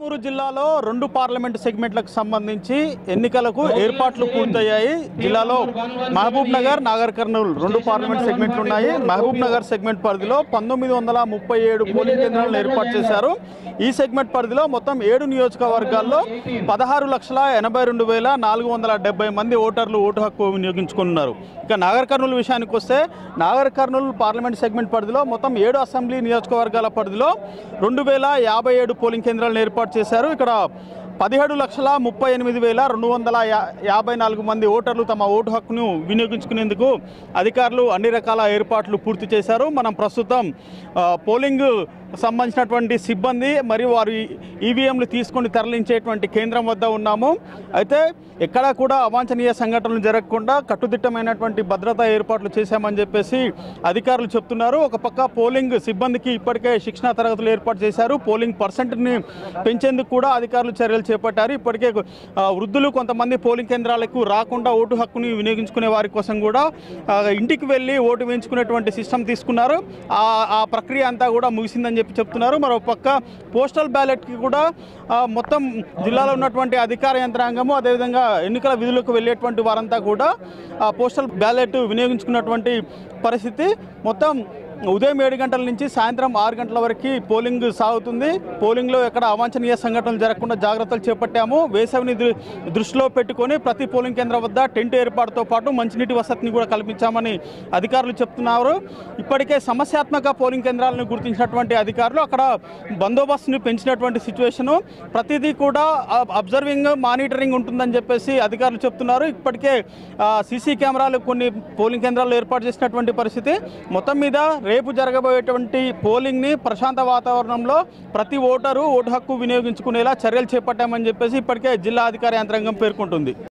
చిత్తూరు జిల్లాలో రెండు పార్లమెంటు సెగ్మెంట్లకు సంబంధించి ఎన్నికలకు ఏర్పాట్లు పూర్తయ్యాయి జిల్లాలో మహబూబ్ నగర్ నాగర్ కర్నూలు రెండు పార్లమెంట్ సెగ్మెంట్లు ఉన్నాయి మహబూబ్ నగర్ సెగ్మెంట్ పరిధిలో పంతొమ్మిది వందల ముప్పై ఏడు పోలింగ్ కేంద్రాలను ఏర్పాటు చేశారు ఈ సెగ్మెంట్ పరిధిలో మొత్తం ఏడు నియోజకవర్గాల్లో పదహారు లక్షల ఎనభై రెండు వేల నాలుగు వందల డెబ్బై మంది ఓటర్లు ఓటు హక్కు వినియోగించుకున్నారు ఇక నాగర్ కర్నూలు విషయానికి వస్తే నాగర్ కర్నూలు పార్లమెంట్ సెగ్మెంట్ పరిధిలో మొత్తం ఏడు అసెంబ్లీ నియోజకవర్గాల పరిధిలో రెండు వేల యాభై ఏడు పోలింగ్ కేంద్రాలను ఏర్పాటు చేశారు ఇక్కడ పదిహేడు లక్షల ముప్పై ఎనిమిది వేల రెండు వందల యా యాభై నాలుగు మంది ఓటర్లు తమ ఓటు హక్కును వినియోగించుకునేందుకు అధికారులు అన్ని రకాల ఏర్పాట్లు పూర్తి చేశారు మనం ప్రస్తుతం ఆ, పోలింగ్ సంబంధించినటువంటి సిబ్బంది మరియు వారి ఈవీఎంలు తీసుకొని తరలించేటువంటి కేంద్రం వద్ద ఉన్నాము అయితే ఎక్కడా కూడా అవాంఛనీయ సంఘటనలు జరగకుండా కట్టుదిట్టమైనటువంటి భద్రతా ఏర్పాట్లు చేశామని చెప్పేసి అధికారులు చెప్తున్నారు ఒక పక్క పోలింగ్ సిబ్బందికి ఇప్పటికే శిక్షణా తరగతులు ఏర్పాటు చేశారు పోలింగ్ పర్సెంట్ని పెంచేందుకు కూడా అధికారులు చర్యలు చేపట్టారు ఇప్పటికే ఆ, వృద్ధులు కొంతమంది పోలింగ్ కేంద్రాలకు రాకుండా ఓటు హక్కుని వినియోగించుకునే వారి కోసం కూడా ఆ, ఇంటికి వెళ్ళి ఓటు వేయించుకునేటువంటి సిస్టమ్ తీసుకున్నారు ఆ ఆ ప్రక్రియ అంతా కూడా ముగిసిందని చెప్పి చెప్తున్నారు మరో పక్క పోస్టల్ బ్యాలెట్కి కూడా ఆ, మొత్తం జిల్లాలో ఉన్నటువంటి అధికార యంత్రాంగము అదేవిధంగా ఎన్నికల విధులకు వెళ్ళేటువంటి వారంతా కూడా ఆ పోస్టల్ బ్యాలెట్ వినియోగించుకున్నటువంటి పరిస్థితి మొత్తం ఉదయం ఏడు గంటల నుంచి సాయంత్రం ఆరు గంటల వరకు పోలింగ్ సాగుతుంది పోలింగ్లో ఎక్కడ అవాంఛనీయ సంఘటనలు జరగకుండా జాగ్రత్తలు చేపట్టాము వేసవిని దృ- దృష్టిలో పెట్టుకొని ప్రతి పోలింగ్ కేంద్రం వద్ద టెంట్ ఏర్పాటుతో పాటు మంచినీటి వసతిని కూడా కల్పించామని అధికారులు చెప్తున్నారు ఇప్పటికే సమస్యాత్మక పోలింగ్ కేంద్రాలను గుర్తించినటువంటి అధికారులు అక్కడ బందోబస్తుని పెంచినటువంటి సిచ్యువేషను ప్రతిదీ కూడా అబ్జర్వింగ్ మానిటరింగ్ ఉంటుందని చెప్పేసి అధికారులు చెప్తున్నారు ఇప్పటికే సీసీ కెమెరాలు కొన్ని పోలింగ్ కేంద్రాల్లో ఏర్పాటు చేసినటువంటి పరిస్థితి మొత్తం మీద రేపు జరగబోయేటువంటి పోలింగ్ని ప్రశాంత వాతావరణంలో ప్రతి ఓటరు ఓటు హక్కు వినియోగించుకునేలా చర్యలు చేపట్టామని చెప్పేసి ఇప్పటికే జిల్లా అధికార యంత్రాంగం పేర్కొంటుంది